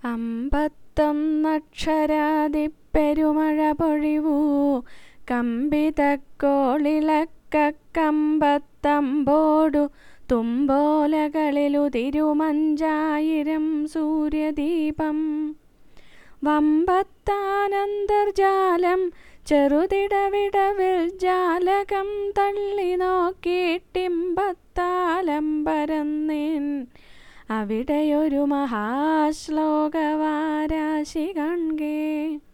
അമ്പത്തൊന്നക്ഷരാതിപ്പെരുമഴ പൊഴിവൂ കമ്പിതക്കോളിളക്കമ്പത്തമ്പോടു തുമ്പോലകളിലുതിരുമഞ്ചായിരം സൂര്യദീപം വമ്പത്താനന്തർജാലം ചെറുതിടവിടവിൽ ജാലകം തള്ളി നോക്കിയിട്ടിമ്പത്താലംബരന്നേൻ അവിടെയൊരു മഹാശ്ലോകവാരാശി കാൺകേ